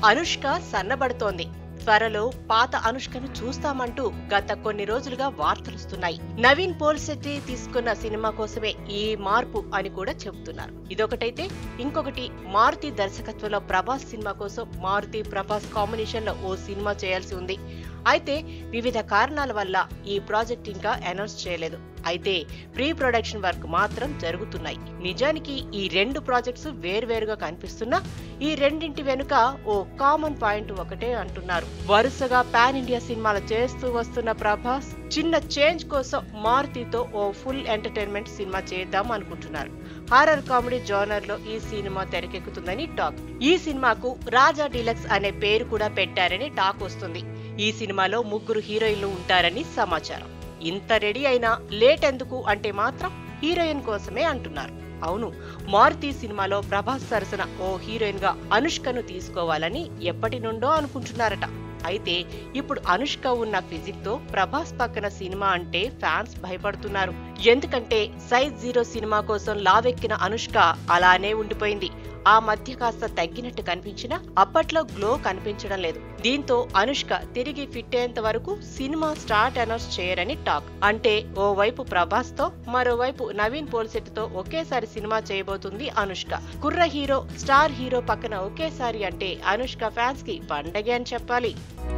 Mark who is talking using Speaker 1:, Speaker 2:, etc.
Speaker 1: అనుష్క సన్నబడుతోంది త్వరలో పాత అనుష్కను చూస్తామంటూ గత కొన్ని రోజులుగా వార్తలుస్తున్నాయి నవీన్ పోల్శెట్టి తీసుకున్న సినిమా కోసమే ఈ మార్పు అని కూడా చెబుతున్నారు ఇదొకటైతే ఇంకొకటి మారుతి దర్శకత్వంలో ప్రభాస్ సినిమా కోసం మారుతి ప్రభాస్ కాంబినేషన్ లో ఓ సినిమా చేయాల్సి ఉంది అయితే వివిధ కారణాల వల్ల ఈ ప్రాజెక్ట్ ఇంకా అనౌన్స్ చేయలేదు అయితే ప్రీ ప్రొడక్షన్ వర్క్ మాత్రం జరుగుతున్నాయి నిజానికి ఈ రెండు ప్రాజెక్ట్స్ వేర్వేరుగా కనిపిస్తున్నా ఈ రెండింటి వెనుక ఓ కామన్ పాయింట్ ఒకటే అంటున్నారు వరుసగా పాన్ ఇండియా సినిమాలు చేస్తూ వస్తున్న ప్రభాస్ చిన్న చేంజ్ కోసం మారుతితో ఓ ఫుల్ ఎంటర్టైన్మెంట్ సినిమా చేద్దాం అనుకుంటున్నారు హారర్ కామెడీ జోనర్ లో ఈ సినిమా తెరకెక్కుతుందని టాక్ ఈ సినిమాకు రాజా డిలక్స్ అనే పేరు కూడా పెట్టారని టాక్ వస్తుంది ఈ సినిమాలో ముగ్గురు హీరోయిన్లు ఉంటారని సమాచారం ఇంత రెడీ అయినా లేట్ ఎందుకు అంటే మాత్రం హీరోయిన్ కోసమే అంటున్నారు అవును మారుతి సినిమాలో ప్రభాస్ సరసన ఓ హీరోయిన్ గా అనుష్కను తీసుకోవాలని ఎప్పటి నుండో అనుకుంటున్నారట అయితే ఇప్పుడు అనుష్క ఉన్న ఫిజిక్ తో ప్రభాస్ పక్కన సినిమా అంటే ఫ్యాన్స్ భయపడుతున్నారు ఎందుకంటే సైజ్ జీరో సినిమా కోసం లావెక్కిన అనుష్క అలానే ఉండిపోయింది ఆ మధ్య కాస్త తగ్గినట్టు కనిపించినా అప్పట్లో గ్లో కనిపించడం లేదు దీంతో అనుష్క తిరిగి ఫిట్ అయ్యేంత వరకు సినిమా స్టార్ట్ అనౌన్స్ చేయరని టాక్ అంటే ఓ వైపు ప్రభాస్ తో మరోవైపు నవీన్ పోల్సెట్ తో ఒకేసారి సినిమా చేయబోతుంది అనుష్క కుర్ర హీరో స్టార్ హీరో పక్కన ఒకేసారి అంటే అనుష్క ఫ్యాన్స్ కి పండగే అని చెప్పాలి